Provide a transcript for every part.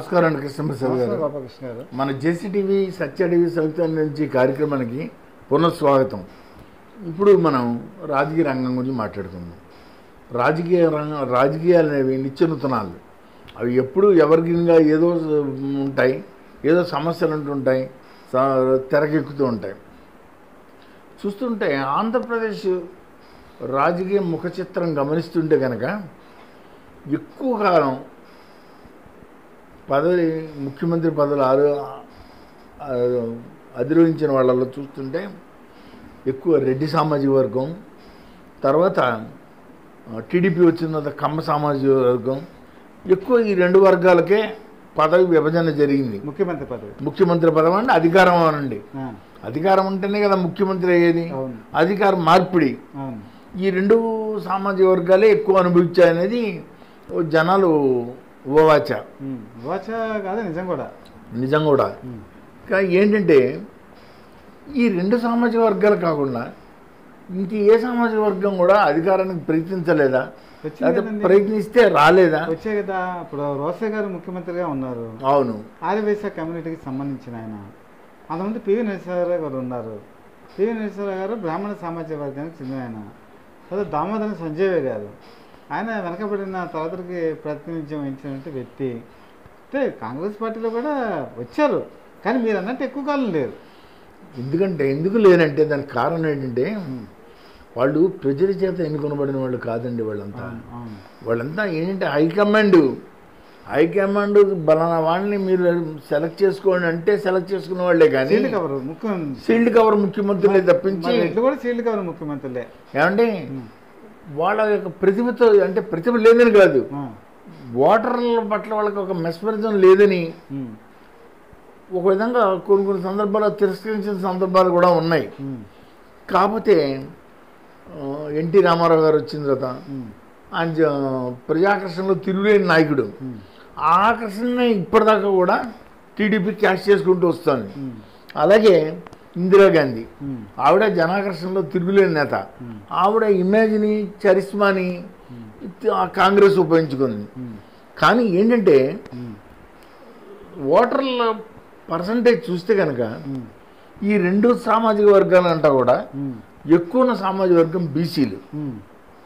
నమస్కారం అండి కృష్ణప్రసాద్ నమస్తే గారు గోపాలకృష్ణ గారు మన జేసీటీవీ సత్య టీవీ సంస్థ నుంచి కార్యక్రమానికి పునఃస్వాగతం ఇప్పుడు మనం రాజకీయ రంగం గురించి మాట్లాడుకుందాం రాజకీయ రంగం రాజకీయాలు అనేవి నిత్యనూతనాలు అవి ఎప్పుడు ఎవరికిగా ఏదో ఉంటాయి ఏదో సమస్యలు ఉంటుంటాయి స- తెరకెక్కుతూ ఉంటాయి చూస్తుంటే ఆంధ్రప్రదేశ్ రాజకీయ ముఖ చిత్రం గమనిస్తుంటే కనుక ఎక్కువ కాలం పదవి ముఖ్యమంత్రి పదవులు ఆరు ఆ, అధిరోహించిన వాళ్ళలో చూస్తుంటే ఎక్కువ రెడ్డి సామాజిక వర్గం తర్వాత టీడీపీ వచ్చిన తర్వాత కమ్మ సామాజిక వర్గం ఎక్కువ ఈ రెండు వర్గాలకే పదవి విభజన జరిగింది ముఖ్యమంత్రి పదవి ముఖ్యమంత్రి పదవి అంటే అధికారం అనండి ఆ, అధికారం ఉంటేనే కదా ముఖ్యమంత్రి అయ్యేది అవును అధికారం మార్పిడి అవును ఈ రెండు సామాజిక వర్గాలే ఎక్కువ అనుభవించాయనేది ఓ జనాలు ఓవాచ ఉమ్, వాచ కాదు నిజం కూడా నిజం కూడా ఉమ్, కానీ ఏంటంటే ఈ రెండు సామాజిక వర్గాలు కాకుండా ఇంక ఏ సామాజిక వర్గం కూడా అధికారానికి ప్రయత్నించలేదా వచ్చింది లేకపోతే కదండి. ప్రయత్నిస్తే రాలేదా వచ్చే కదా ఇప్పుడు రోసే గారు ముఖ్యమంత్రిగా ఉన్నారు అవును ఆదివేశ కమ్యూనిటీకి సంబంధించిన ఆయన అంతకుముందు పివి నరసింహారావు గారు ఉన్నారు పివి నరసింహారావు గారు బ్రాహ్మణ సామాజిక వర్గానికి చెందిన ఆయన తర్వాత దామోదరం సంజయ్ గారు ఆయన వెనకబడిన తరగతికి ప్రాతినిధ్యం వహించినటువంటి వ్యక్తి అంటే కాంగ్రెస్ పార్టీలో కూడా వచ్చారు కానీ మీరు అన్నట్టు ఎక్కువ కాలం లేరు ఎందుకంటే ఎందుకు లేనంటే దానికి కారణం ఏంటంటే వాళ్ళు ప్రజల చేత ఎన్నుకొనబడిన వాళ్ళు కాదండి వాళ్ళంతా అవును, అవును. వాళ్ళంతా ఏంటంటే హైకమాండ్ హైకమాండ్ బలానా వాళ్ళని మీరు సెలెక్ట్ చేసుకోండి అంటే సెలెక్ట్ చేసుకున్న వాళ్ళే కానీ సీల్డ్ కవర్ ముఖ్యం సీల్డ్ కవర్ ముఖ్యమంత్రులే తప్పించి మరి ఇట్లు కూడా సీల్డ్ కవర్ ముఖ్యమంత్రులే ఏమంటే ఉమ్. వాళ్ళ యొక్క ప్రతిభతో అంటే ప్రతిభ లేదని కాదు ఆ, ఓటర్ల పట్ల వాళ్ళకి ఒక మెస్మరిజం లేదని ఉమ్, ఒక విధంగా కొన్ని కొన్ని సందర్భాల్లో తిరస్కరించిన సందర్భాలు కూడా ఉన్నాయి ఉమ్, కాకపోతే ఆ, ఎన్టీ రామారావు గారు వచ్చిన తర్వాత ఉమ్, ఆయన జ- ప్రజాకర్షణలో తిరుగులేని నాయకుడు ఉమ్, ఆ ఆకర్షణని ఇప్పటిదాకా కూడా టీడీపీ క్యాష్ చేసుకుంటూ వస్తుంది ఉమ్, అలాగే ఇందిరాగాంధీ ఉమ్, ఆవిడ జనాకర్షణలో తిరుగులేని నేత ఉమ్, ఆవిడ ఇమేజ్ని చరిస్మాని ఆ కాంగ్రెస్ ఉపయోగించుకుంది ఉమ్, కానీ ఏంటంటే ఉమ్, ఓటర్ల పర్సంటేజ్ చూస్తే కనుక ఉమ్, ఈ రెండు సామాజిక వర్గాలంటా కూడా ఉమ్, ఎక్కువ ఉన్న సామాజిక వర్గం బీసీలు ఉమ్,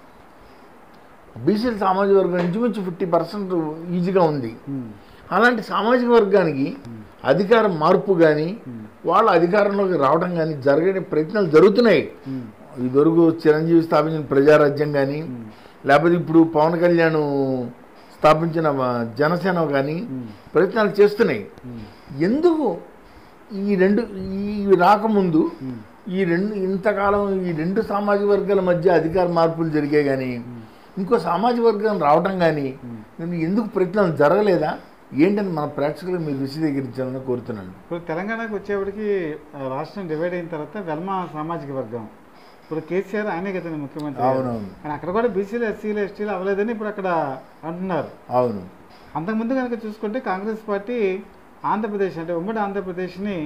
బీసీల సామాజిక వర్గం ఇంచుమించు ఫిఫ్టీ పర్సెంట్ ఈజీగా ఉంది ఉమ్, అలాంటి సామాజిక వర్గానికి అధికార మార్పు కానీ ఉమ్, వాళ్ళ అధికారంలోకి రావడం కానీ జరగని ప్రయత్నాలు జరుగుతున్నాయి ఉమ్, ఇదివరకు చిరంజీవి స్థాపించిన ప్రజారాజ్యం కానీ ఉమ్, లేకపోతే ఇప్పుడు పవన్ కళ్యాణ్ స్థాపించిన ఆ, జనసేన కానీ ఉమ్, ప్రయత్నాలు చేస్తున్నాయి ఉమ్, ఎందుకు ఈ రెండు ఈ రాకముందు ఉమ్, ఈ రెండు ఇంతకాలం ఈ రెండు సామాజిక వర్గాల మధ్య అధికార మార్పులు జరిగాయి కానీ ఇంకో సామాజిక వర్గం రావడం కానీ ఎందుకు ప్రయత్నాలు జరగలేదా ఏంటని మన ప్రేక్షకులు మీరు విశదీకరించాలని కోరుతున్నాను ఇప్పుడు తెలంగాణకు వచ్చేప్పటికి ఆ, రాష్ట్రం డివైడ్ అయిన తర్వాత వెల్మ సామాజిక వర్గం ఇప్పుడు కేసీఆర్ ఆయనే కదండి ముఖ్యమంత్రి అవునవును కానీ అక్కడ కూడా బీసీలు ఎస్సీలు ఎస్టీలు అవ్వలేదని ఇప్పుడు అక్కడ అంటున్నారు అవును అంతకుముందు కనుక చూసుకుంటే కాంగ్రెస్ పార్టీ ఆంధ్రప్రదేశ్ అంటే ఉమ్మడి ఆంధ్రప్రదేశ్ని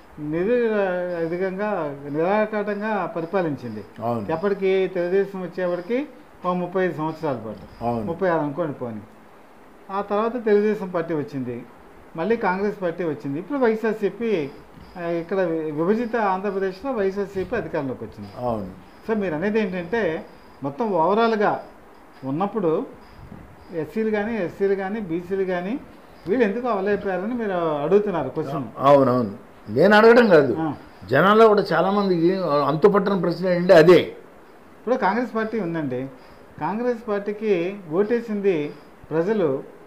నిరధికంగా నిరాటంగా పరిపాలించింది అవును ఎప్పటికి తెలుగుదేశం వచ్చేప్పటికి ఓ ముప్పై ఐదు సంవత్సరాల పాటు అవును ముప్పై ఆరు అనుకోండి పోని ఆ తర్వాత తెలుగుదేశం పార్టీ వచ్చింది మళ్ళీ కాంగ్రెస్ పార్టీ వచ్చింది ఇప్పుడు వైఎస్ఆర్సీపీ ఆ, ఇక్కడ వి- విభజిత ఆంధ్రప్రదేశ్లో వైఎస్ఆర్సీపీ అధికారంలోకి వచ్చింది అవును సో మీరు అనేది ఏంటంటే మొత్తం ఓవరాల్గా ఉన్నప్పుడు ఎస్సీలు కానీ ఎస్సీలు కానీ బీసీలు కానీ వీళ్ళు ఎందుకు అవలైపోయారని మీరు అడుగుతున్నారు క్వశ్చన్ అవునవును నేను అడగడం కాదు జనాల్లో కూడా చాలామందికి అంతుపట్టిన ప్రశ్న ఏంటంటే అదే ఇప్పుడు కాంగ్రెస్ పార్టీ ఉందండి కాంగ్రెస్ పార్టీకి ఓటేసింది ప్రజలు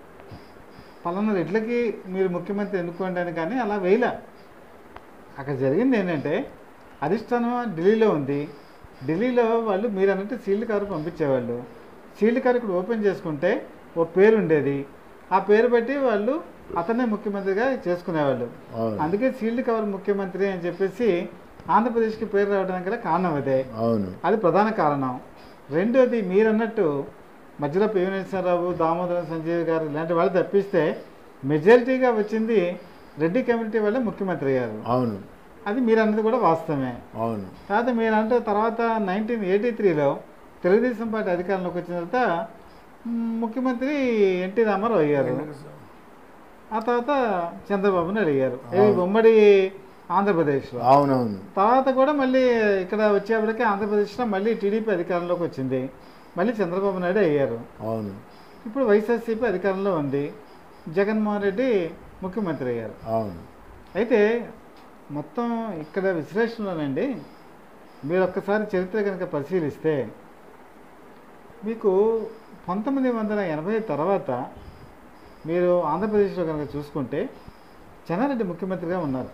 పలానా రెడ్లకి మీరు ముఖ్యమంత్రి ఎన్నుకోండి అని కానీ అలా వేయలే అక్కడ జరిగింది ఏంటంటే అధిష్టానం ఢిల్లీలో ఉంది ఢిల్లీలో వాళ్ళు మీరు అన్నట్టు సీల్డ్ కవర్ పంపించేవాళ్ళు సీల్డ్ కవర్ ఇక్కడ ఓపెన్ చేసుకుంటే ఓ పేరు ఉండేది ఆ పేరు బట్టి వాళ్ళు అతనే ముఖ్యమంత్రిగా చేసుకునేవాళ్ళు అవును అందుకే సీల్డ్ కవర్ ముఖ్యమంత్రి అని చెప్పేసి ఆంధ్రప్రదేశ్కి పేరు రావడానికి గల కారణం అదే అవును అది ప్రధాన కారణం రెండోది మీరు అన్నట్టు మధ్యలో పివి నరసింహారావు దామోదరం సంజయ్ గారు ఇలాంటి వాళ్ళు తప్పిస్తే మెజారిటీగా వచ్చింది రెడ్డి కమ్యూనిటీ వల్లే ముఖ్యమంత్రి అయ్యారు అవును అది మీరు అన్నది కూడా వాస్తవమే అవును తర్వాత మీరు అంటే తర్వాత నైన్టీన్ ఎయిటీ త్రీలో తెలుగుదేశం పార్టీ అధికారంలోకి వచ్చిన తర్వాత మ్, ముఖ్యమంత్రి ఎన్టీ రామారావు అయ్యారు ఆ తర్వాత చంద్రబాబుని అడిగారు ఇది అవును. ఉమ్మడి ఆంధ్రప్రదేశ్లో అవునవును తర్వాత కూడా మళ్ళీ ఇక్కడ వచ్చేప్పటికి ఆంధ్రప్రదేశ్లో మళ్ళీ టీడీపీ అధికారంలోకి వచ్చింది మళ్ళీ చంద్రబాబు నాయుడు అయ్యారు అవును ఇప్పుడు వైఎస్ఆర్సీపీ అధికారంలో ఉంది జగన్మోహన్ రెడ్డి ముఖ్యమంత్రి అయ్యారు అవును అయితే మొత్తం ఇక్కడ విశ్లేషణలోనండి మీరు ఒక్కసారి చరిత్ర కనుక పరిశీలిస్తే మీకు పంతొమ్మిది వందల ఎనభై తర్వాత మీరు ఆంధ్రప్రదేశ్లో కనుక చూసుకుంటే చెన్నారెడ్డి ముఖ్యమంత్రిగా ఉన్నారు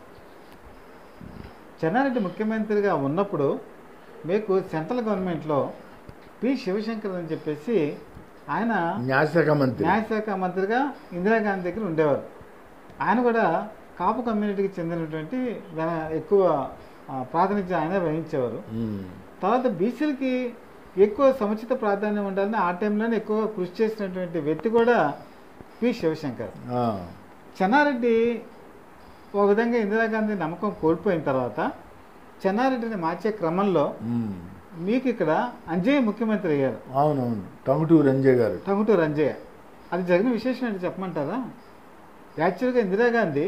చెన్నారెడ్డి ముఖ్యమంత్రిగా ఉన్నప్పుడు మీకు సెంట్రల్ గవర్నమెంట్లో పి శివశంకర్ అని చెప్పేసి ఆయన న్యాయశాఖ మంత్రి న్యాయశాఖ మంత్రిగా ఇందిరాగాంధీ దగ్గర ఉండేవారు ఆయన కూడా కాపు కమ్యూనిటీకి చెందినటువంటి దా- ఎక్కువ ఆ, ప్రాతినిధ్యం ఆయన వహించేవారు ఉమ్. తర్వాత బీసీలకి ఎక్కువ సముచిత ప్రాధాన్యం ఉండాలని ఆ టైంలోనే ఎక్కువ కృషి చేసినటువంటి వ్యక్తి కూడా పి శివశంకర్ ఆ, చెన్నారెడ్డి ఒక విధంగా ఇందిరాగాంధీ నమ్మకం కోల్పోయిన తర్వాత చెన్నారెడ్డిని మార్చే క్రమంలో ఉమ్. మీకు ఇక్కడ అంజయ్య ముఖ్యమంత్రి అయ్యారు అవునవును టంగుటూరు రంజయ్ గారు టంగుటూరు అంజయ్య అది జరిగిన విశేషం ఏంటి చెప్పమంటారా యాక్చువల్గా ఇందిరాగాంధీ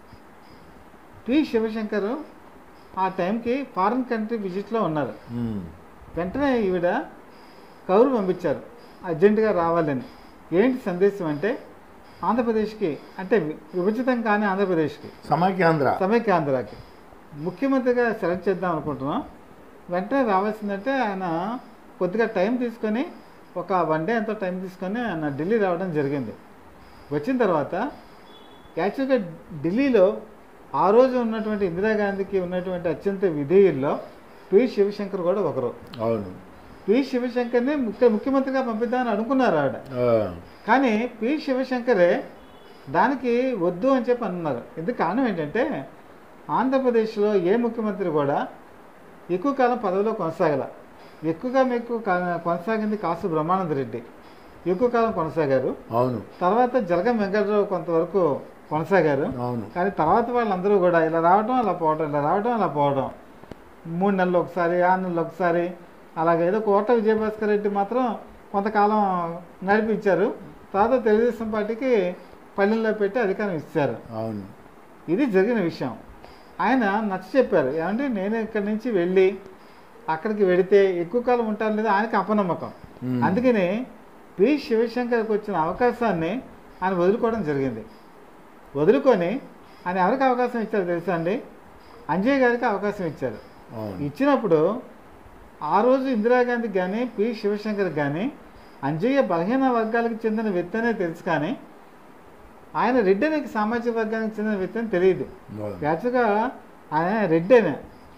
పి శివశంకర్ ఆ టైంకి ఫారిన్ కంట్రీ విజిట్లో ఉన్నారు ఉమ్. వెంటనే ఈవిడ కౌరు పంపించారు అర్జెంటుగా రావాలని ఏంటి సందేశం అంటే ఆంధ్రప్రదేశ్కి అంటే వి- విభజితం కాని ఆంధ్రప్రదేశ్కి సమైక్యాంధ్ర సమైక్య ఆంధ్రాకి ముఖ్యమంత్రిగా సెలెక్ట్ చేద్దాం అనుకుంటున్నాం వెంటనే రావాల్సిందంటే ఆయన కొద్దిగా టైం తీసుకొని ఒక వన్ డే ఎంతో టైం తీసుకొని ఆయన ఢిల్లీ రావడం జరిగింది వచ్చిన తర్వాత యాక్చువల్గా ఢిల్లీలో ఆ రోజు ఉన్నటువంటి ఇందిరాగాంధీకి ఉన్నటువంటి అత్యంత విధేయుల్లో పి శివశంకర్ కూడా ఒకరు అవును పి శివశంకర్ని ముఖ్య ముఖ్యమంత్రిగా పంపిద్దామని అనుకున్నారు ఆవిడ ఆ, కానీ పి శివశంకరే దానికి వద్దు అని చెప్పి అన్నారు ఎందుకు కారణం ఏంటంటే ఆంధ్రప్రదేశ్లో ఏ ముఖ్యమంత్రి కూడా ఎక్కువ కాలం పదవిలో కొనసాగల ఎక్కువగా మీకు కా- కొనసాగింది కాసు బ్రహ్మానంద రెడ్డి ఎక్కువ కాలం కొనసాగారు అవును తర్వాత జలగం వెంకటరావు కొంతవరకు కొనసాగారు అవును కానీ తర్వాత వాళ్ళందరూ కూడా ఇలా రావడం అలా పోవడం ఇలా రావడం అలా పోవడం మూడు నెలలు ఒకసారి ఆరు నెలలు ఒకసారి అలాగే ఏదో కోట విజయభాస్కర్ రెడ్డి మాత్రం కొంతకాలం నడిపించారు తర్వాత తెలుగుదేశం పార్టీకి పల్లెల్లో పెట్టి అధికారం ఇచ్చారు అవును ఇది జరిగిన విషయం ఆయన నచ్చ చెప్పారు ఏమంటే నేను ఇక్కడి నుంచి వెళ్ళి అక్కడికి వెడితే ఎక్కువ కాలం ఉంటాను లేదా ఆయనకి అపనమ్మకం ఉమ్. అందుకని పి శివశంకర్కి వచ్చిన అవకాశాన్ని ఆయన వదులుకోవడం జరిగింది వదులుకొని ఆయన ఎవరికి అవకాశం ఇచ్చారు తెలుసా అండి అంజయ్ గారికి అవకాశం ఇచ్చారు అవును ఇచ్చినప్పుడు ఆ రోజు ఇందిరాగాంధీ కానీ పి శివశంకర్ కానీ అంజయ్య బలహీన వర్గాలకు చెందిన వ్యక్తి అనే తెలుసు కానీ ఆయన రెడ్డి అనే సామాజిక వర్గానికి చెందిన వ్యక్తి అని తెలియదు అవును. యాక్చువల్గా ఆయన రెడ్డేనే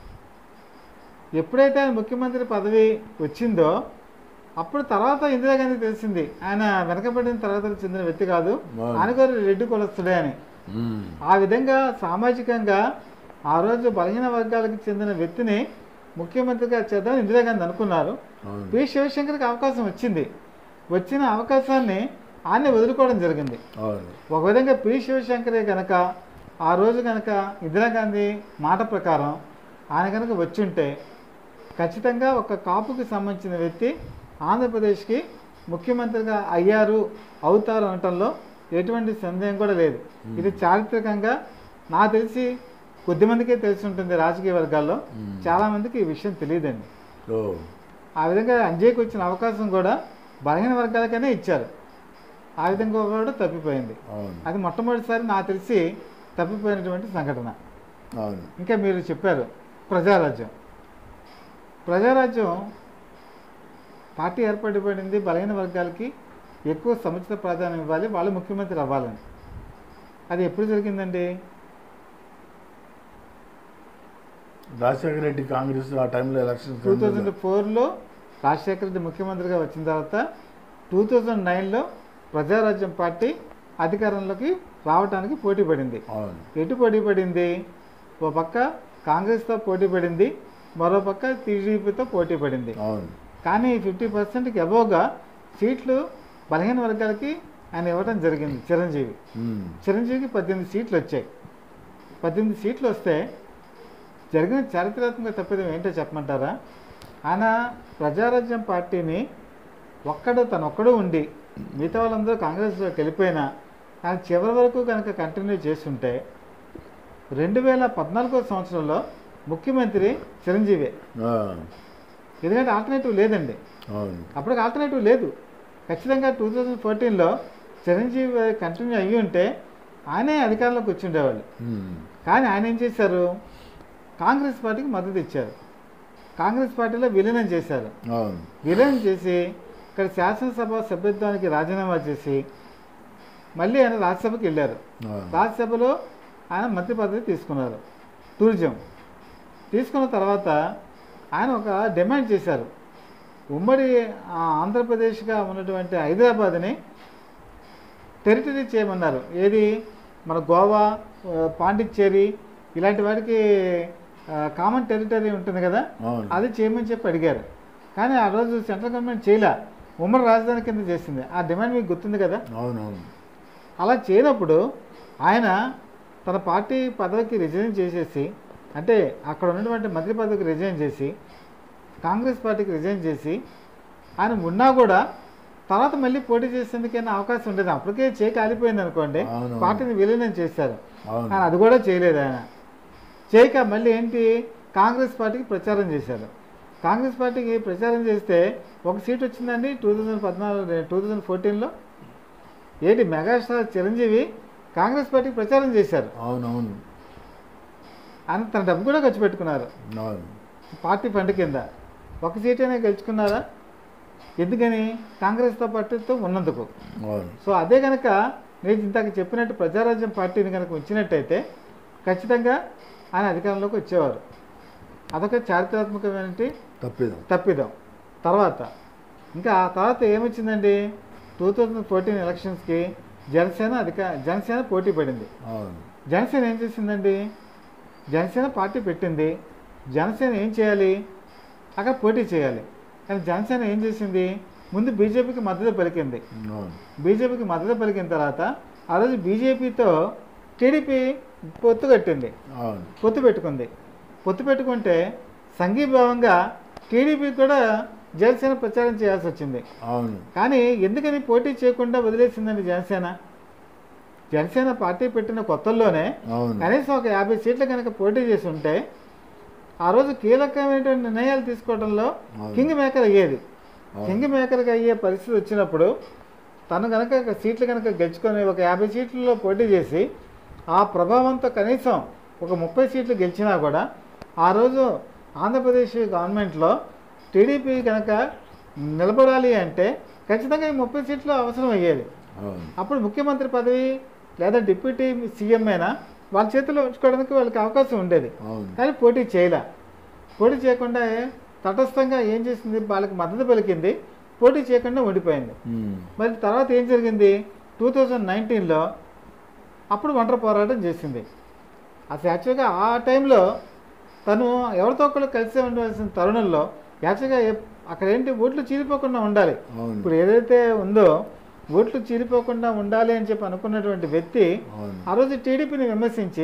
ఎప్పుడైతే ఆయన ముఖ్యమంత్రి పదవి వచ్చిందో అప్పుడు తర్వాత ఇందిరాగాంధీ తెలిసింది ఆయన వెనకబడిన తరగతులకు చెందిన వ్యక్తి కాదు అవును. ఆయన కూడా రెడ్డి కులస్తుడే అని ఉమ్. ఆ విధంగా సామాజికంగా ఆ రోజు బలహీన వర్గాలకు చెందిన వ్యక్తిని ముఖ్యమంత్రిగా చేద్దామని ఇందిరాగాంధీ అనుకున్నారు అవును పి శివశంకర్కి అవకాశం వచ్చింది వచ్చిన అవకాశాన్ని ఆయన వదులుకోవడం జరిగింది అవును ఒక విధంగా పి శివశంకరే కనుక ఆ రోజు కనుక ఇందిరాగాంధీ మాట ప్రకారం ఆయన కనుక వచ్చి ఉంటే ఖచ్చితంగా ఒక కాపుకి సంబంధించిన వ్యక్తి ఆంధ్రప్రదేశ్కి ముఖ్యమంత్రిగా అయ్యారు అవుతారు అనటంలో ఎటువంటి సందేహం కూడా లేదు ఇది చారిత్రకంగా నాకు తెలిసి కొద్దిమందికే తెలిసి ఉంటుంది రాజకీయ వర్గాల్లో మ్మ్. చాలామందికి ఈ విషయం తెలియదండి ఓ ఆ విధంగా అంజయ్కి వచ్చిన అవకాశం కూడా బలహీన వర్గాలకైనా ఇచ్చారు ఆ విధంగా కూడా తప్పిపోయింది అవును అది మొట్టమొదటిసారి నాకు తెలిసి తప్పిపోయినటువంటి సంఘటన అవును ఇంకా మీరు చెప్పారు ప్రజారాజ్యం ప్రజారాజ్యం పార్టీ ఏర్పడిపడింది బలహీన వర్గాలకి ఎక్కువ సముచిత ప్రాధాన్యం ఇవ్వాలి వాళ్ళు ముఖ్యమంత్రి అవ్వాలని అది ఎప్పుడు జరిగిందండి రాజశేఖర రెడ్డి కాంగ్రెస్ ఆ టైంలో ఎలక్షన్ టూ థౌజండ్ ఫోర్లో రాజశేఖర రెడ్డి ముఖ్యమంత్రిగా వచ్చిన తర్వాత టూ థౌజండ్ నైన్లో ప్రజారాజ్యం పార్టీ అధికారంలోకి రావడానికి పోటీ పడింది అవును ఎటు పోటీ పడింది ఓ పక్క కాంగ్రెస్తో పోటీ పడింది మరో పక్క టీడీపీతో పోటీ పడింది అవును కానీ ఫిఫ్టీ పర్సెంట్కి అబోవ్గా సీట్లు బలహీన వర్గాలకి ఆయన ఇవ్వడం జరిగింది చిరంజీవి ఉమ్. చిరంజీవికి పద్దెనిమిది సీట్లు వచ్చాయి పద్దెనిమిది సీట్లు వస్తే జరిగిన చారిత్రాత్మక తప్పిదం ఏంటో చెప్పమంటారా ఆయన ప్రజారాజ్యం పార్టీని ఒక్కడు తను ఒక్కడు ఉండి మిగతా వాళ్ళందరూ కాంగ్రెస్లోకి వెళ్ళిపోయినా ఆయన చివరి వరకు కనుక కంటిన్యూ చేస్తుంటే రెండు వేల పద్నాలుగో సంవత్సరంలో ముఖ్యమంత్రి చిరంజీవి ఆ, ఎందుకంటే ఆల్టర్నేటివ్ లేదండి అవును అప్పటికి ఆల్టర్నేటివ్ లేదు ఖచ్చితంగా టూ థౌజండ్ ఫోర్టీన్లో చిరంజీవి కంటిన్యూ అయ్యి ఉంటే ఆయనే అధికారంలోకి వచ్చి ఉండేవాళ్ళు ఉమ్, కానీ ఆయన ఏం చేశారు కాంగ్రెస్ పార్టీకి మద్దతు ఇచ్చారు కాంగ్రెస్ పార్టీలో విలీనం చేశారు అవును విలీనం చేసి ఇక్కడ శాసనసభ సభ్యత్వానికి రాజీనామా చేసి మళ్ళీ ఆయన రాజ్యసభకి వెళ్ళారు అవును. రాజ్యసభలో ఆయన మంత్రి పదవి తీసుకున్నారు టూరిజం తీసుకున్న తర్వాత ఆయన ఒక డిమాండ్ చేశారు ఉమ్మడి ఆ, ఆంధ్రప్రదేశ్గా ఉన్నటువంటి హైదరాబాద్ని టెరిటరీ చేయమన్నారు ఏది మన గోవా ఆ, పాండిచ్చేరి ఇలాంటి వాటికి కామన్ టెరిటరీ ఉంటుంది కదా అవును. అది చేయమని చెప్పి అడిగారు కానీ ఆ రోజు సెంట్రల్ గవర్నమెంట్ చేయలే ఉమ్మడి రాజధాని కింద చేసింది ఆ డిమాండ్ మీకు గుర్తుంది కదా అవునవును అలా చేయనప్పుడు ఆయన తన పార్టీ పదవికి రిజైన్ చేసేసి అంటే అక్కడ ఉన్నటువంటి మంత్రి పదవికి రిజైన్ చేసి కాంగ్రెస్ పార్టీకి రిజైన్ చేసి ఆయన ఉన్నా కూడా తర్వాత మళ్ళీ పోటీ చేసేందుకైనా అవకాశం ఉండేది అప్పటికే చేయి కాలిపోయింది అనుకోండి అవును. పార్టీని విలీనం చేశారు అవును కానీ అది కూడా చేయలేదు ఆయన చేయక మళ్ళీ ఏంటి కాంగ్రెస్ పార్టీకి ప్రచారం చేశారు కాంగ్రెస్ పార్టీకి ప్రచారం చేస్తే ఒక సీట్ వచ్చిందండి టూ థౌజండ్ పద్నాలుగు టూ థౌజండ్ ఫోర్టీన్లో ఏంటి మెగాస్టార్ చిరంజీవి కాంగ్రెస్ పార్టీకి ప్రచారం చేశారు అవునవును ఆయన తన డబ్బు కూడా ఖర్చు పెట్టుకున్నారు అవును పార్టీ ఫండ్ కింద ఒక సీట్ అయినా గెలుచుకున్నారా ఎందుకని కాంగ్రెస్తో పార్టీతో ఉన్నందుకు అవును సో అదే కనుక నేను ఇంతకు చెప్పినట్టు ప్రజారాజ్యం పార్టీని కనుక ఉంచినట్టయితే ఖచ్చితంగా ఆయన అధికారంలోకి వచ్చేవారు అదొక చారిత్రాత్మకమైన తప్పిదాం తప్పిదం తర్వాత ఇంకా ఆ తర్వాత ఏమొచ్చిందండి టూ థౌజండ్ ఫోర్టీన్ ఎలక్షన్స్కి జనసేన అధిక జనసేన పోటీ పడింది అవును జనసేన ఏం చేసిందండి జనసేన పార్టీ పెట్టింది జనసేన ఏం చేయాలి అక్కడ పోటీ చేయాలి కానీ జనసేన ఏం చేసింది ముందు బీజేపీకి మద్దతు పలికింది అవును బీజేపీకి మద్దతు పలికిన తర్వాత ఆ రోజు బీజేపీతో టీడీపీ పొత్తు కట్టింది అవును పొత్తు పెట్టుకుంది పొత్తు పెట్టుకుంటే సంఘీభావంగా టీడీపీ కూడా జనసేన ప్రచారం చేయాల్సి వచ్చింది అవును కానీ ఎందుకని పోటీ చేయకుండా వదిలేసిందండి జనసేన జనసేన పార్టీ పెట్టిన కొత్తల్లోనే అవును కనీసం ఒక యాభై సీట్లు కనుక పోటీ చేసి ఉంటే ఆ రోజు కీలకమైనటువంటి నిర్ణయాలు తీసుకోవడంలో అవును. కింగ్ మేకర్ అయ్యేది అవును. కింగ్ మేకర్గా అయ్యే పరిస్థితి వచ్చినప్పుడు తను కనుక ఒక సీట్లు కనుక గెలుచుకొని ఒక యాభై సీట్లలో పోటీ చేసి ఆ ప్రభావంతో కనీసం ఒక ముప్పై సీట్లు గెలిచినా కూడా ఆ రోజు ఆంధ్రప్రదేశ్ గవర్నమెంట్లో టీడీపీ కనుక నిలబడాలి అంటే ఖచ్చితంగా ఈ ముప్పై సీట్లు అవసరం అయ్యేది అవును అప్పుడు ముఖ్యమంత్రి పదవి లేదా డిప్యూటీ సీఎం అయినా వాళ్ళ చేతిలో ఉంచుకోవడానికి వాళ్ళకి అవకాశం ఉండేది అవును కానీ పోటీ చేయలే పోటీ చేయకుండా తటస్థంగా ఏం చేసింది వాళ్ళకి మద్దతు పలికింది పోటీ చేయకుండా ఉండిపోయింది ఉమ్. మరి తర్వాత ఏం జరిగింది టూ థౌజండ్ నైన్టీన్లో అప్పుడు ఒంటరి పోరాటం చేసింది అసలు యాక్చువల్గా ఆ టైంలో తను ఎవరితో ఒకళ్ళు కలిసి ఉండవలసిన తరుణంలో యాక్చువల్గా ఏ- అక్కడ ఏంటి ఓట్లు చీలిపోకుండా ఉండాలి అవును ఇప్పుడు ఏదైతే ఉందో ఓట్లు చీలిపోకుండా ఉండాలి అని చెప్పి అనుకున్నటువంటి వ్యక్తి అవును ఆ రోజు టీడీపీని విమర్శించి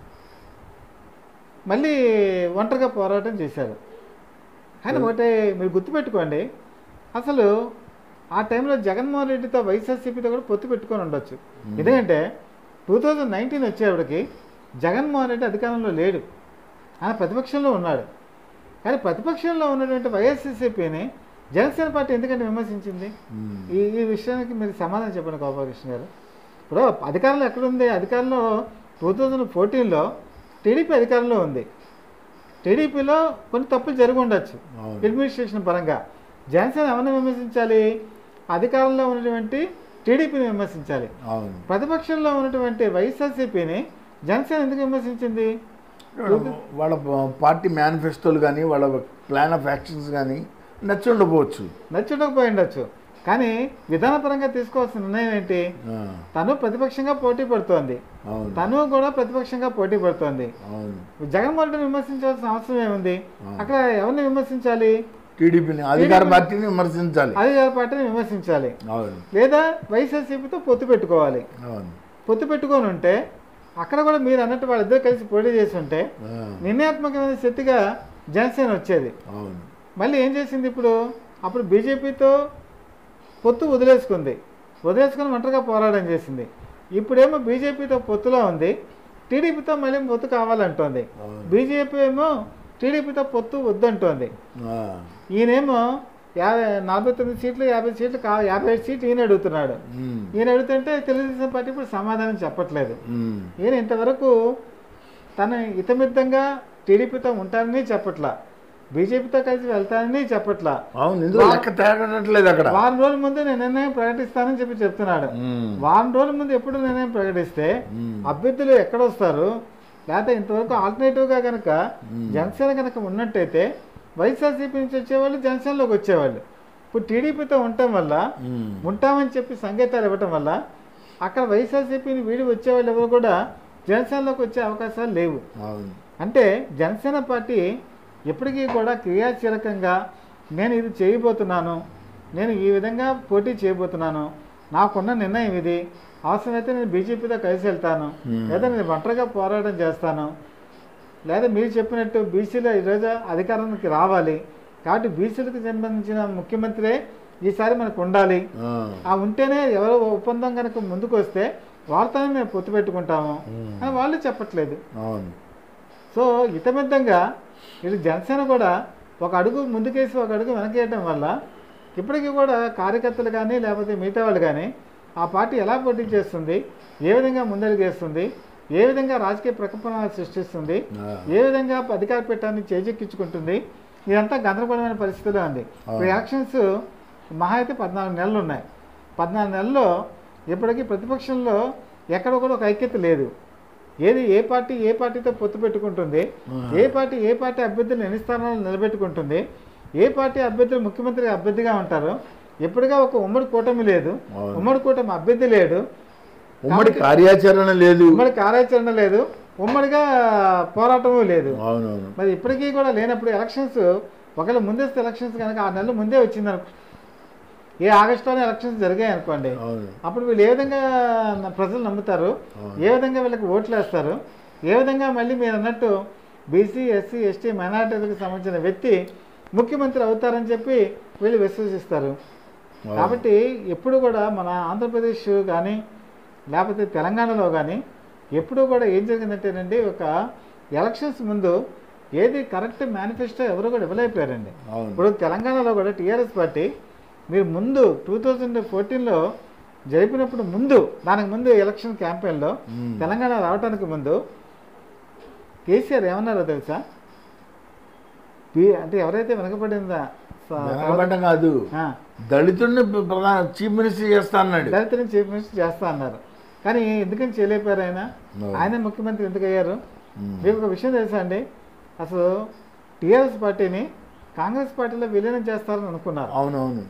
మళ్ళీ ఒంటరిగా పోరాటం చేశారు కానీ ఒకటే మీరు గుర్తుపెట్టుకోండి అసలు ఆ టైంలో జగన్మోహన్ రెడ్డితో వైఎస్ఆర్సీపీతో కూడా పొత్తు పెట్టుకొని ఉండొచ్చు ఎందుకంటే టూ థౌజండ్ నైన్టీన్ వచ్చేప్పటికి జగన్మోహన్ రెడ్డి అధికారంలో లేడు ఆయన ప్రతిపక్షంలో ఉన్నాడు కానీ ప్రతిపక్షంలో ఉన్నటువంటి వైఎస్ఆర్సీపీని జనసేన పార్టీ ఎందుకంటే విమర్శించింది ఉమ్. ఈ ఈ విషయానికి మీరు సమాధానం చెప్పండి గోపాలకృష్ణ గారు ఇప్పుడు అధికారంలో ఎక్కడుంది అధికారంలో టూ థౌజండ్ ఫోర్టీన్లో టీడీపీ అధికారంలో ఉంది టీడీపీలో కొన్ని తప్పులు జరిగి ఉండొచ్చు అవును అడ్మినిస్ట్రేషన్ పరంగా జనసేన ఎవరిని విమర్శించాలి అధికారంలో ఉన్నటువంటి టీడీపీని విమర్శించాలి అవును ప్రతిపక్షంలో ఉన్నటువంటి వైఎస్ఆర్సీపీని జనసేన ఎందుకు విమర్శించింది వాళ్ళ పార్టీ మేనిఫెస్టోలు కానీ వాళ్ళ ప్లాన్ ఆఫ్ యాక్షన్స్ కానీ నచ్చి ఉండకపోవచ్చు నచ్చుండకపోయి ఉండొచ్చు కానీ విధానపరంగా తీసుకోవాల్సిన నిర్ణయం ఏంటి ఆ, తను ప్రతిపక్షంగా పోటీ పడుతోంది అవును తను కూడా ప్రతిపక్షంగా పోటీ పడుతోంది అవును జగన్మోహన్ రెడ్డిని విమర్శించాల్సిన అవసరం ఏముంది ఆ. అక్కడ ఎవరిని విమర్శించాలి టీడీపీని అధికార పార్టీని విమర్శించాలి అధికార పార్టీని విమర్శించాలి అవును లేదా వైఎస్ఆర్సీపీతో పొత్తు పెట్టుకోవాలి అవును పొత్తు పెట్టుకొని ఉంటే అక్కడ కూడా మీరు అన్నట్టు వాళ్ళిద్దరు కలిసి పోటీ చేసి ఉంటే ఆ, నిర్ణయాత్మకమైన శక్తిగా జనసేన వచ్చేది అవును మళ్ళీ ఏం చేసింది ఇప్పుడు అప్పుడు బీజేపీతో పొత్తు వదిలేసుకుంది వదిలేసుకొని ఒంటరిగా పోరాటం చేసింది ఇప్పుడేమో బీజేపీతో పొత్తులో ఉంది టీడీపీతో మళ్ళీ పొత్తు కావాలంటోంది అవును. బీజేపీ ఏమో టీడీపీతో పొత్తు వద్దంటోంది ఆ, ఈయనేమో యాభై నలభై తొమ్మిది సీట్లు యాభై సీట్లు కా యాభై ఐదు సీట్లు ఈయన అడుగుతున్నాడు ఉమ్, ఈయన అడుగుతుంటే తెలుగుదేశం పార్టీ ఇప్పుడు సమాధానం చెప్పట్లేదు ఉమ్, ఈయన ఇంతవరకు తన ఇతమిద్దంగా టీడీపీతో ఉంటానని చెప్పట్లా బీజేపీతో కలిసి వెళ్తానని చెప్పట్లా అవును ఇందులో లెక్క తేగట్లేదు అక్కడ వారం రోజుల ముందు నేను నిర్ణయం ప్రకటిస్తానని చెప్పి చెప్తున్నాడు ఉమ్, వారం రోజుల ముందు ఎప్పుడు నిర్ణయం ప్రకటిస్తే ఉమ్, అభ్యర్థులు ఎక్కడొస్తారు లేకపోతే ఇంతవరకు ఆల్టర్నేటివ్గా కనుక జనసేన కనుక ఉన్నట్టయితే వైఎస్ఆర్సీపీ నుంచి వచ్చేవాళ్ళు జనసేనలోకి వచ్చేవాళ్ళు ఇప్పుడు టీడీపీతో ఉండటం వల్ల ఉమ్, ఉంటామని చెప్పి సంకేతాలు ఇవ్వటం వల్ల అక్కడ వైఎస్ఆర్సీపీని వీడి వచ్చేవాళ్ళు ఎవరు కూడా జనసేనలోకి వచ్చే అవకాశాలు లేవు అవును అంటే జనసేన పార్టీ ఎప్పటికీ కూడా క్రియాశీలకంగా నేను ఇది చేయబోతున్నాను నేను ఈ విధంగా పోటీ చేయబోతున్నాను నాకున్న నిర్ణయం ఇది అవసరమైతే నేను బీజేపీతో కలిసి వెళ్తాను Hmm. లేదా నేను ఒంటరిగా పోరాటం చేస్తాను లేదా మీరు చెప్పినట్టు బీసీలో ఈరోజు అధికారానికి రావాలి కాబట్టి బీసీలకు సంబంధించిన ముఖ్యమంత్రే ఈసారి మనకు ఉండాలి ఆ, ఆ ఉంటేనే ఎవరో ఒప్పందం కనుక ముందుకు వస్తే వాళ్ళతోనే మేము పొత్తు పెట్టుకుంటాము Hmm. అని వాళ్ళు చెప్పట్లేదు అవును సో ఇతమిద్దంగా ఇది జనసేన కూడా ఒక అడుగు ముందుకేసి ఒక అడుగు వెనకేయడం వల్ల ఇప్పటికీ కూడా కార్యకర్తలు కానీ లేకపోతే మిగతా వాళ్ళు కానీ ఆ పార్టీ ఎలా పోటీ చేస్తుంది ఏ విధంగా ముందడుగేస్తుంది ఏ విధంగా రాజకీయ ప్రకంపనలు సృష్టిస్తుంది ఆ, ఏ విధంగా అధికార పీఠాన్ని చేజెక్కించుకుంటుంది ఇదంతా గందరగోళమైన పరిస్థితిలో ఉంది ఇప్పుడు ఎలక్షన్స్ మహా అయితే పద్నాలుగు నెలలు ఉన్నాయి పద్నాలుగు నెలల్లో ఇప్పటికీ ప్రతిపక్షంలో ఎక్కడ కూడా ఒక ఐక్యత లేదు ఏది ఏ పార్టీ ఏ పార్టీతో పొత్తు పెట్టుకుంటుంది ఏ పార్టీ ఏ పార్టీ అభ్యర్థులను ఎన్ని స్థానాలు నిలబెట్టుకుంటుంది ఏ పార్టీ అభ్యర్థులు ముఖ్యమంత్రి అభ్యర్థిగా ఉంటారు ఎప్పటిగా ఒక ఉమ్మడి కూటమి లేదు అవును. ఉమ్మడి కూటమి అభ్యర్థి లేడు ఉమ్మడి కార్యాచరణ లేదు ఉమ్మడి కార్యాచరణ లేదు ఉమ్మడిగా పోరాటము లేదు అవునవును మరి ఇప్పటికీ కూడా లేనప్పుడు ఎలక్షన్స్ ఒకవేళ ముందస్తు ఎలక్షన్స్ కనుక ఆరు నెలలు ముందే వచ్చింది అనుకో ఏ ఆగస్టులోనే ఎలక్షన్స్ జరిగాయి అనుకోండి అవును అప్పుడు వీళ్ళు ఏ విధంగా న- ప్రజలు నమ్ముతారు అవును. ఏ విధంగా వీళ్ళకి ఓట్లు వేస్తారు ఏ విధంగా మళ్ళీ మీరు అన్నట్టు బీసీ ఎస్సీ ఎస్టీ మైనార్టీలకు సంబంధించిన వ్యక్తి ముఖ్యమంత్రి అవుతారని చెప్పి వీళ్ళు విశ్వసిస్తారు అవును. కాబట్టి ఎప్పుడు కూడా మన ఆంధ్రప్రదేశ్ కానీ లేకపోతే తెలంగాణలో కానీ ఎప్పుడు కూడా ఏం జరిగిందంటేనండి ఒక ఎలక్షన్స్ ముందు ఏది కరెక్ట్ మేనిఫెస్టో ఎవరు కూడా ఇవ్వలేకపోయారండి అవును ఇప్పుడు తెలంగాణలో కూడా టీఆర్ఎస్ పార్టీ మీరు ముందు టూ థౌజండ్ ఫోర్టీన్లో జరిపినప్పుడు ముందు దానికి ముందు ఎలక్షన్ క్యాంపెయిన్లో మ్మ్. తెలంగాణ రావడానికి ముందు కేసీఆర్ ఏమన్నారో తెలుసా పి- అంటే ఎవరైతే వెనకబడిందా స- వెనకబడ్డం కాదు ఆ, దళితుడిని ప్రధాన చీఫ్ మినిస్టర్ చేస్తా అన్నాడు దళితుని చీఫ్ మినిస్టర్ చేస్తా అన్నారు కానీ ఎందుకని చేయలేపారు ఆయన No. ఆయన ముఖ్యమంత్రి ఎందుకు అయ్యారు మ్మ్. మీకు ఒక విషయం తెలుసా అండి అసలు టీఆర్ఎస్ పార్టీని కాంగ్రెస్ పార్టీలో విలీనం చేస్తారని అనుకున్నారు అవునవును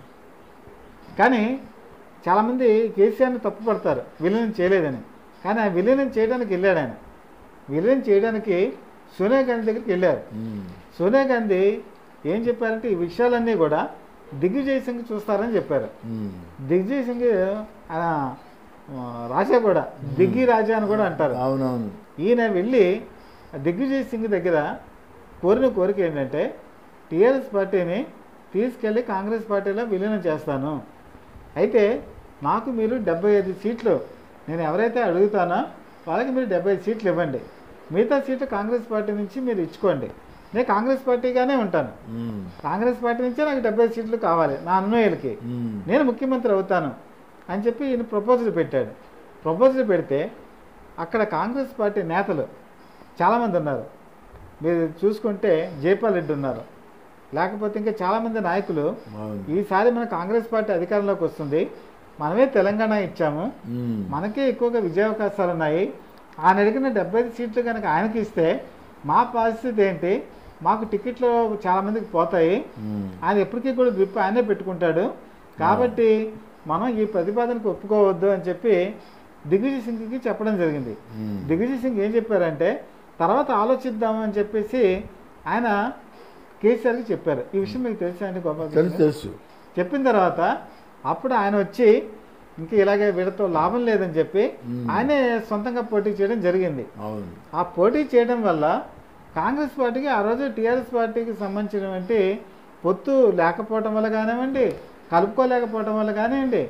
కానీ చాలామంది కేసీఆర్ని తప్పుపడతారు విలీనం చేయలేదని కానీ ఆ విలీనం చేయడానికి వెళ్ళాడు ఆయన విలీనం చేయడానికి సోనియా గాంధీ దగ్గరికి వెళ్ళారు మ్మ్. సోనియా గాంధీ ఏం చెప్పారంటే ఈ విషయాలన్నీ కూడా దిగ్విజయ్ సింగ్ చూస్తారని చెప్పారు మ్మ్. దిగ్విజయ్ సింగ్ ఆయన ఆ, రాజా కూడా దిగ్గి రాజా అని కూడా అంటారు అవునవును ఈయన వెళ్ళి దిగ్విజయ్ సింగ్ దగ్గర కోరిన కోరిక ఏంటంటే టీఆర్ఎస్ పార్టీని తీసుకెళ్ళి కాంగ్రెస్ పార్టీలో విలీనం చేస్తాను అయితే నాకు మీరు డెబ్బై ఐదు సీట్లు నేను ఎవరైతే అడుగుతానో వాళ్ళకి మీరు డెబ్బై ఐదు సీట్లు ఇవ్వండి మిగతా సీట్లు కాంగ్రెస్ పార్టీ నుంచి మీరు ఇచ్చుకోండి నేను కాంగ్రెస్ పార్టీగానే ఉంటాను మ్మ్. కాంగ్రెస్ పార్టీ నుంచే నాకు డెబ్బై ఐదు సీట్లు కావాలి నా అన్వయాలకి మ్మ్. నేను ముఖ్యమంత్రి అవుతాను అని చెప్పి ఈయన ప్రపోజల్ పెట్టాడు ప్రపోజల్ పెడితే అక్కడ కాంగ్రెస్ పార్టీ నేతలు చాలామంది ఉన్నారు మీరు చూసుకుంటే జైపాల్ రెడ్డి ఉన్నారు లేకపోతే ఇంకా చాలామంది నాయకులు అవును ఈసారి మన కాంగ్రెస్ పార్టీ అధికారంలోకి వస్తుంది మనమే తెలంగాణ ఇచ్చాము మ్మ్. మనకే ఎక్కువగా విజయావకాశాలు ఉన్నాయి ఆయన అడిగిన డెబ్బై ఐదు సీట్లు కనుక ఆయనకి ఇస్తే మా పరిస్థితి ఏంటి మాకు టికెట్లు చాలామందికి పోతాయి మ్మ్. ఆయన ఎప్పటికీ కూడా గ్రిప్ ఆయనే పెట్టుకుంటాడు కాబట్టి మనం ఈ ప్రతిపాదనకు ఒప్పుకోవద్దు అని చెప్పి దిగ్విజయ్ సింగ్కి చెప్పడం జరిగింది మ్మ్. దిగ్విజయ్ సింగ్ ఏం చెప్పారంటే తర్వాత ఆలోచిద్దాము అని చెప్పేసి ఆయన కేసీఆర్కి చెప్పారు ఈ విషయం మీకు తెలుసా అండి గోపాల్ తెలుసు తెలుసు చెప్పిన తర్వాత అప్పుడు ఆయన వచ్చి ఇంక ఇలాగే వీళ్ళతో లాభం లేదని చెప్పి మ్మ్. ఆయనే సొంతంగా పోటీ చేయడం జరిగింది అవును ఆ పోటీ చేయడం వల్ల కాంగ్రెస్ పార్టీకి ఆ రోజు టీఆర్ఎస్ పార్టీకి సంబంధించినటువంటి పొత్తు లేకపోవడం వల్ల కానివ్వండి కలుపుకోలేకపోవడం వల్ల కానివ్వండి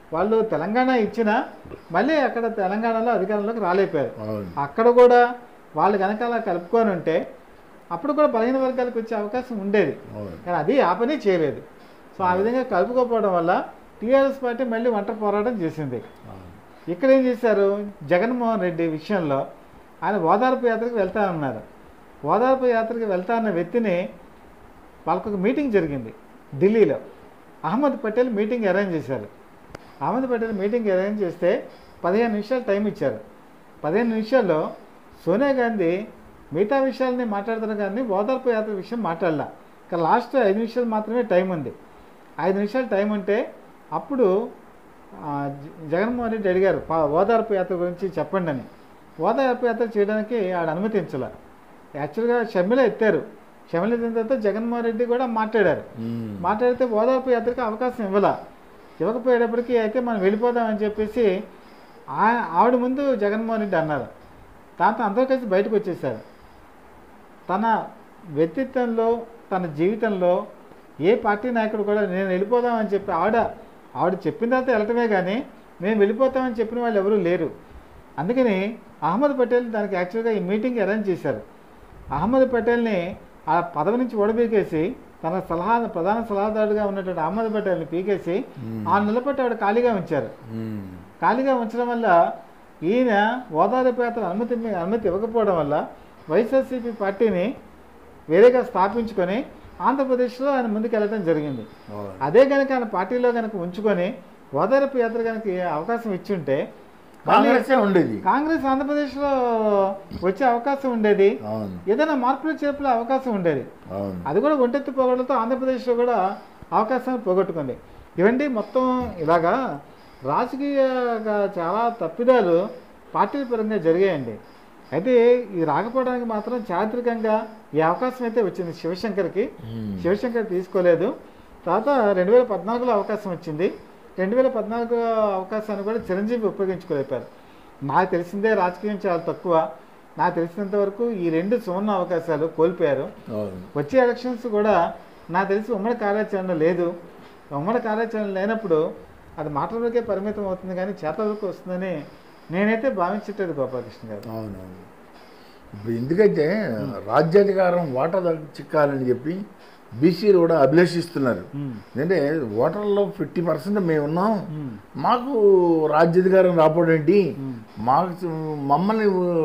వాళ్ళు తెలంగాణ ఇచ్చినా మళ్ళీ అక్కడ తెలంగాణలో అధికారంలోకి రాలేకపోయారు అవును అక్కడ కూడా వాళ్ళు కనుక అలా కలుపుకొని ఉంటే అప్పుడు కూడా బలహీన వర్గాలకు వచ్చే అవకాశం ఉండేది అవును కానీ అది ఆ పని చేయలేదు సో ఆ విధంగా కలుపుకోకపోవడం వల్ల టీఆర్ఎస్ పార్టీ మళ్ళీ ఒంటరి పోరాటం చేసింది అవును ఇక్కడ ఏం చేశారు జగన్మోహన్ రెడ్డి విషయంలో ఆయన ఓదార్పు యాత్రకు వెళ్తానన్నారు ఓదార్పు యాత్రకు వెళ్తాన్న వ్యక్తిని వాళ్ళకు ఒక మీటింగ్ జరిగింది ఢిల్లీలో అహ్మద్ పటేల్ మీటింగ్ అరేంజ్ చేశారు అహ్మద్ పటేల్ మీటింగ్ అరేంజ్ చేస్తే పదిహేను నిమిషాలు టైం ఇచ్చారు పదిహేను నిమిషాల్లో సోనియా గాంధీ మిగతా విషయాలని మాట్లాడుతున్న కానీ ఓదార్పు యాత్ర విషయం మాట్లాడలా ఇక లాస్ట్ ఐదు నిమిషాలు మాత్రమే టైం ఉంది ఐదు నిమిషాలు టైం ఉంటే అప్పుడు ఆ, జ- జగన్మోహన్ రెడ్డి అడిగారు "పా- ఓదార్పు యాత్ర గురించి చెప్పండి అని ఓదార్పు యాత్ర చేయడానికి ఆడ అనుమతించాల యాక్చువల్గా షమ్మిల ఎత్తారు షమ్మిల ఎత్తిన తర్వాత జగన్మోహన్ రెడ్డి కూడా మాట్లాడారు ఉమ్. మాట్లాడితే ఓదార్పు యాత్రకి అవకాశం ఇవ్వాల ఇవ్వకపోయేటప్పటికి అయితే మనం వెళ్ళిపోదామని చెప్పేసి ఆ- ఆవిడ ముందు జగన్మోహన్ రెడ్డి అన్నారు దాంతో అందరూ కలిసి బయటకు వచ్చేసారు తన వ్యక్తిత్వంలో తన జీవితంలో ఏ పార్టీ నాయకుడు కూడా నేను వెళ్ళిపోదామని చెప్పి ఆవిడ ఆవిడ చెప్పిన తర్వాత వెళ్ళటమే కానీ మేము వెళ్ళిపోతామని చెప్పిన వాళ్ళు ఎవరూ లేరు అందుకని అహ్మద్ పటేల్ దానికి యాక్చువల్గా ఈ మీటింగ్ అరేంజ్ చేశారు అహ్మద్ పటేల్ని ఆ పదవి నుంచి ఓడబీకేసి తన సలహా ప్రధాన సలహాదారుగా ఉన్నటువంటి అహ్మద్ పటేల్ని పీకేసి ఉమ్. ఆ నిలబట్టి ఆవిడ ఖాళీగా ఉంచారు ఉమ్. ఖాళీగా ఉంచడం వల్ల ఈయన ఓదార్పు యాత్ర అనుమతి అనుమతి ఇవ్వకపోవడం వల్ల వైఎస్ఆర్సీపీ పార్టీని వేరేగా స్థాపించుకొని ఆంధ్రప్రదేశ్లో ఆయన ముందుకు వెళ్ళడం జరిగింది అవును. అదే కనుక ఆయన పార్టీలో కనుక ఉంచుకొని ఓదార్పు యాత్ర కనుక అవకాశం ఇచ్చి మళ్ళీ కాంగ్రెసే ఉండేది కాంగ్రెస్ ఆంధ్రప్రదేశ్లో వచ్చే అవకాశం ఉండేది అవును ఏదైనా మార్పులు చేర్పుల అవకాశం ఉండేది అవును అది కూడా ఒంటెత్తి పోగొడలతో ఆంధ్రప్రదేశ్లో కూడా అవకాశాన్ని పోగొట్టుకుంది ఇవండి మొత్తం ఇలాగా రాజకీయంగా చాలా తప్పిదాలు పార్టీల పరంగా జరిగాయండి అయితే ఇది రాకపోవడానికి మాత్రం చారిత్రకంగా ఈ అవకాశం అయితే వచ్చింది శివశంకర్కి ఉమ్. శివశంకర్ తీసుకోలేదు తర్వాత రెండు వేల పద్నాలుగులో అవకాశం వచ్చింది రెండు వేల పద్నాలుగు అవకాశాన్ని కూడా చిరంజీవి ఉపయోగించుకోలేపారు నాకు తెలిసిందే రాజకీయం చాలా తక్కువ నాకు తెలిసినంత వరకు ఈ రెండు సువర్ణ అవకాశాలు కోల్పోయారు అవును వచ్చే ఎలక్షన్స్ కూడా నాకు తెలిసి ఉమ్మడి కార్యాచరణ లేదు ఉమ్మడి కార్యాచరణ లేనప్పుడు అది మాటలకే పరిమితం అవుతుంది కానీ చేతలకు వస్తుందని నేనైతే భావించట్లేదు గోపాలకృష్ణ గారు అవునవును ఇప్పుడు ఎందుకంటే రాజ్యాధికారం వాటా చిక్కాలని చెప్పి బీసీలు కూడా అభిలషిస్తున్నారు ఉమ్, ఎందుకంటే ఓటర్లో ఫిఫ్టీ పర్సెంట్ మేము ఉన్నాం ఉమ్, మాకు రాజ్యాధికారం రాపోడేంటి ఉమ్, మాకు మమ్మల్ని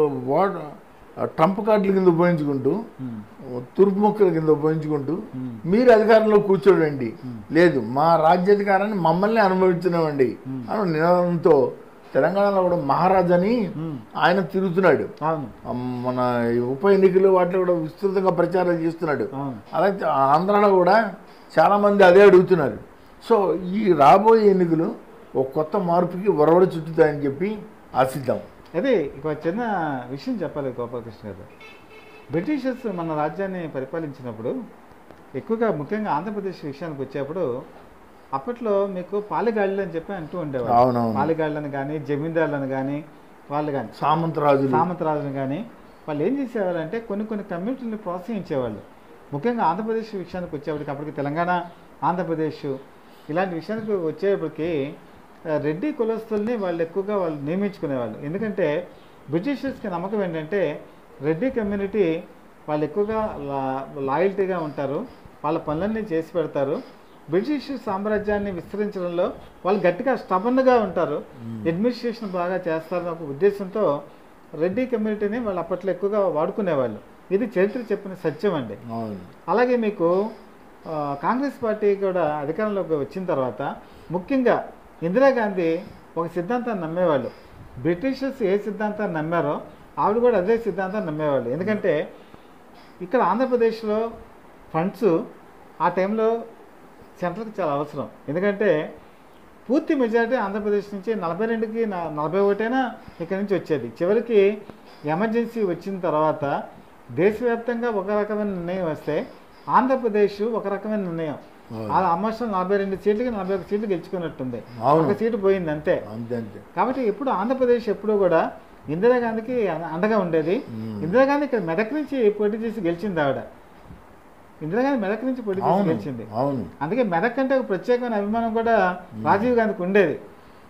ఓట ట్రంప్ కార్డుల కింద ఉపయోగించుకుంటూ ఉమ్, తూర్పు మొక్కల కింద ఉపయోగించుకుంటూ ఉమ్, మీరు అధికారంలో కూర్చోడండి లేదు మా రాజ్యాధికారాన్ని మమ్మల్ని అనుభవిస్తున్నామండి అని నినాదంతో తెలంగాణలో కూడా మహారాజని ఉమ్, ఆయన తిరుగుతున్నాడు అవును అమ్, మన ఈ ఉప ఎన్నికలు వాటిలో కూడా విస్తృతంగా ప్రచారం చేస్తున్నాడు అవును అలాగే ఆంధ్రాలో కూడా చాలామంది అదే అడుగుతున్నారు సో ఈ రాబోయే ఎన్నికలు ఒక కొత్త మార్పుకి ఒరవడి చుట్టుతాయని చెప్పి ఆశిద్దాం అదే ఇక చిన్న విషయం చెప్పాలి గోపాలకృష్ణ గారు బ్రిటిషర్స్ మన రాజ్యాన్ని పరిపాలించినప్పుడు ఎక్కువగా ముఖ్యంగా ఆంధ్రప్రదేశ్ విషయానికి వచ్చేప్పుడు అప్పట్లో మీకు పాలిగాళ్ళు అని చెప్పి అంటూ ఉండేవారు అవునవును పాలిగాళ్ళని కానీ జమీందారులను కానీ వాళ్ళు కానీ సామంతరాజులు సామంతరాజుని కానీ వాళ్ళు ఏం చేసేవారంటే కొన్ని కొన్ని కమ్యూనిటీని ప్రోత్సహించేవాళ్ళు ముఖ్యంగా ఆంధ్రప్రదేశ్ విషయానికి వచ్చేప్పటికి అప్పటికి తెలంగాణ ఆంధ్రప్రదేశ్ ఇలాంటి విషయానికి వచ్చేప్పటికి ఆ, రెడ్డి కులస్తుల్ని వాళ్ళు ఎక్కువగా వాళ్ళు నియమించుకునేవాళ్ళు ఎందుకంటే బ్రిటిషర్స్కి నమ్మకం ఏంటంటే రెడ్డి కమ్యూనిటీ వాళ్ళు ఎక్కువగా లా- లాయల్టీగా ఉంటారు వాళ్ళ పనులన్నీ చేసి పెడతారు బ్రిటిష్ సామ్రాజ్యాన్ని విస్తరించడంలో వాళ్ళు గట్టిగా స్టబన్గా ఉంటారు అడ్మినిస్ట్రేషన్ బాగా చేస్తారని ఒక ఉద్దేశంతో రెడ్డి కమ్యూనిటీని వాళ్ళు అప్పట్లో ఎక్కువగా వాడుకునేవాళ్ళు ఇది చరిత్ర చెప్పిన సత్యం అండి అవును అలాగే మీకు ఆ, కాంగ్రెస్ పార్టీ కూడా అధికారంలోకి వచ్చిన తర్వాత ముఖ్యంగా ఇందిరాగాంధీ ఒక సిద్ధాంతాన్ని నమ్మేవాళ్ళు బ్రిటిషర్స్ ఏ సిద్ధాంతాన్ని నమ్మారో ఆవిడ కూడా అదే సిద్ధాంతాన్ని నమ్మేవాళ్ళు ఎందుకంటే ఇక్కడ ఆంధ్రప్రదేశ్లో ఫండ్స్ ఆ టైంలో సెంట్రల్కి చాలా అవసరం ఎందుకంటే పూర్తి మెజారిటీ ఆంధ్రప్రదేశ్ నుంచి నలభై రెండుకి న- నలభై ఒకటైనా ఇక్కడ నుంచి వచ్చేది చివరికి ఎమర్జెన్సీ వచ్చిన తర్వాత దేశవ్యాప్తంగా ఒక రకమైన నిర్ణయం వస్తే ఆంధ్రప్రదేశ్ ఒక రకమైన నిర్ణయం అవును. ఆ అమ్మర్సం నలభై రెండు సీట్లకి నలభై ఒక సీట్లు గెలుచుకున్నట్టుంది అవును. ఒక సీటు పోయింది అంతే అంతే అంతే కాబట్టి ఎప్పుడు ఆంధ్రప్రదేశ్ ఎప్పుడూ కూడా ఇందిరాగాంధీకి అం- అండగా ఉండేది మ్మ్. ఇందిరాగాంధీ ఇక్కడ మెదక్ నుంచి పోటీ చేసి గెలిచింది ఆవిడ ఇందిరాగాంధీ మెదక్ నుంచి పోటీ చేసి అవును గెలిచింది అవును అందుకే మెదక్ అంటే ఒక ప్రత్యేకమైన అభిమానం కూడా రాజీవ్ గాంధీకి ఉండేది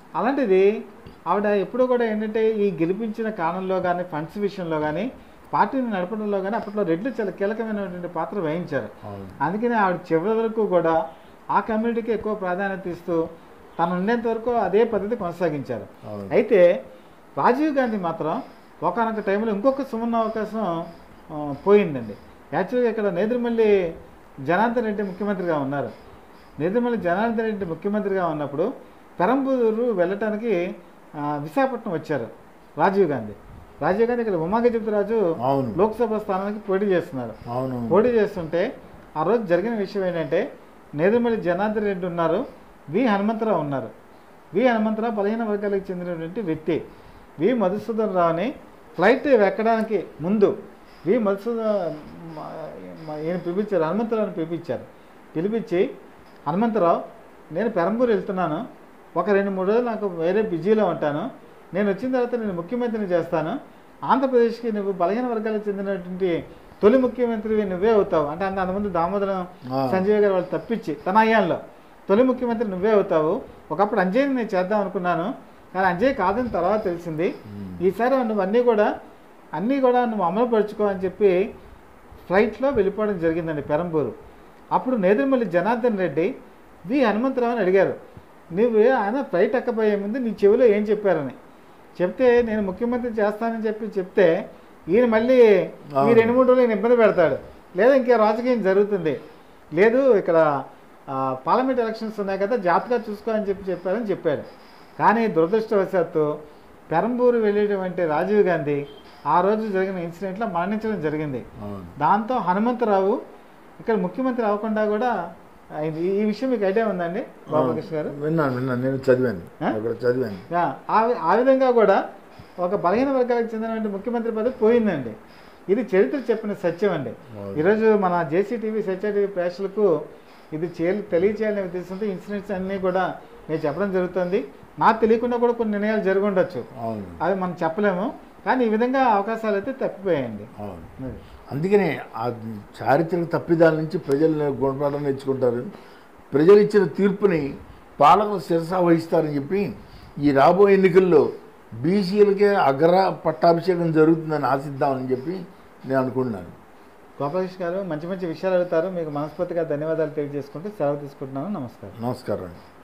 అలాంటిది ఆవిడ ఎప్పుడూ కూడా ఏంటంటే ఈ గెలిపించిన కాలంలో కానీ ఫండ్స్ విషయంలో కానీ పార్టీని నడపడంలో కానీ అప్పట్లో రెడ్లు చాలా కీలకమైనటువంటి పాత్ర వహించారు అవును అందుకని ఆవిడ చివరి వరకు కూడా ఆ కమ్యూనిటీకి ఎక్కువ ప్రాధాన్యత ఇస్తూ తను ఉండేంత వరకు అదే పద్ధతి కొనసాగించారు అవును అయితే రాజీవ్ గాంధీ మాత్రం ఒకనొక టైంలో ఇంకొక సువర్ణ అవకాశం ఆ, పోయిందండి యాక్చువల్గా ఇక్కడ నేదురుమల్లి జనార్దన్ రెడ్డి ముఖ్యమంత్రిగా ఉన్నారు నేదురుమల్లి జనార్దన్ రెడ్డి ముఖ్యమంత్రిగా ఉన్నప్పుడు పెరంబూరు వెళ్ళటానికి ఆ, విశాఖపట్నం వచ్చారు రాజీవ్ గాంధీ రాజీవ్ గాంధీ ఇక్కడ ఉమాగజపతిరాజు అవును లోక్సభ స్థానానికి పోటీ చేస్తున్నారు అవును పోటీ చేస్తుంటే ఆ రోజు జరిగిన విషయం ఏంటంటే నేదుమల్లి జనార్దన్ రెడ్డి ఉన్నారు వి హనుమంతరావు ఉన్నారు వి హనుమంతరావు బలహీన వర్గాలకు చెందినటువంటి వ్యక్తి వి మధుసూదన్ రావుని ఫ్లైట్ ఎక్కడానికి ముందు వి మధుసూదన్ మ- మ- ఈయన పిలిపించారు హనుమంతరావుని పిలిపించారు పిలిపించి హనుమంతరావు నేను పెరంబూరు వెళ్తున్నాను ఒక రెండు మూడు రోజులు నాకు వేరే బిజీలో ఉంటాను నేను వచ్చిన తర్వాత నేను ముఖ్యమంత్రిని చేస్తాను ఆంధ్రప్రదేశ్కి నువ్వు బలహీన వర్గాలకు చెందినటువంటి తొలి ముఖ్యమంత్రివి నువ్వే అవుతావు అంటే అంత అంతకుముందు దామోదరం ఆ. సంజయ్ గారు వాళ్ళు తప్పించి తన అయ్యాల్లో తొలి ముఖ్యమంత్రి నువ్వే అవుతావు ఒకప్పుడు అంజయ్ని నేను చేద్దాం అనుకున్నాను కానీ అంజయ్ కాదని తర్వాత తెలిసింది ఉమ్. ఈసారి నువ్వు అన్నీ కూడా అన్నీ కూడా నువ్వు అమలు పరుచుకో అని చెప్పి ఫ్లైట్లో వెళ్ళిపోవడం జరిగిందండి పెరంబూరు అప్పుడు నేదురుమల్లి జనార్దన్ రెడ్డి వి హనుమంతరావుని అడిగారు నువ్వు ఆయన ఫ్లైట్ ఎక్కబోయే ముందు నీ చెవిలో ఏం చెప్పారని చెప్తే నేను ముఖ్యమంత్రి చేస్తానని చెప్పి చెప్తే ఈయన మళ్ళీ ఈ అవును. రెండు మూడు రోజులు ఈయన ఇబ్బంది పెడతాడు లేదా ఇంకా రాజకీయం జరుగుతుంది లేదు ఇక్కడ ఆ, పార్లమెంట్ ఎలక్షన్స్ ఉన్నాయి కదా జాగ్రత్తగా చూసుకో అని చెప్పి చెప్పారని చెప్పాడు కానీ దురదృష్టవశాత్తు పెరంబూరు వెళ్ళేటువంటి రాజీవ్ గాంధీ ఆ రోజు జరిగిన ఇన్సిడెంట్లో మరణించడం జరిగింది అవును దాంతో హనుమంతరావు ఇక్కడ ముఖ్యమంత్రి అవ్వకుండా కూడా అయింది ఈ- ఈ విషయం మీకు ఐడియా ఉందండి బాబకృష్ణ గారు విన్నాను విన్నాను నేను చదివాను ఆ? అక్కడ చదివాను యా, ఆ వి- ఆ విధంగా కూడా ఒక బలహీన వర్గాలకు చెందినటువంటి ముఖ్యమంత్రి పదవి పోయిందండి ఇది చరిత్ర చెప్పిన సత్యం అండి అవును. ఈరోజు మన జేసీ టీవీ సత్య టీవీ ప్రేక్షకులకు ఇది చేయాలి తెలియచేయాలనే ఉద్దేశంతో ఇన్సిడెంట్స్ అన్నీ కూడా నేను చెప్పడం జరుగుతుంది నాకు తెలియకుండా కూడా కొన్ని నిర్ణయాలు జరిగి ఉండొచ్చు అవును అవి మనం చెప్పలేము కానీ ఈ విధంగా అవకాశాలు అయితే తప్పిపోయాయండి అవును అది. అందుకనే ఆ చారిత్రక తప్పిదాల నుంచి ప్రజలు గుణపాఠం నేర్చుకుంటారు ప్రజలు ఇచ్చిన తీర్పుని పాలకులు శిరసా వహిస్తారని చెప్పి ఈ రాబోయే ఎన్నికల్లో బీసీలకే అగ్ర పట్టాభిషేకం జరుగుతుందని ఆశిద్దామని చెప్పి నేను అనుకుంటున్నాను గోపాలకృష్ణ గారు మంచి మంచి విషయాలు అడుగుతారు మీకు మనస్ఫూర్తిగా ధన్యవాదాలు తెలియజేసుకుంటూ సెలవు తీసుకుంటున్నాను నమస్కారం నమస్కారం అండి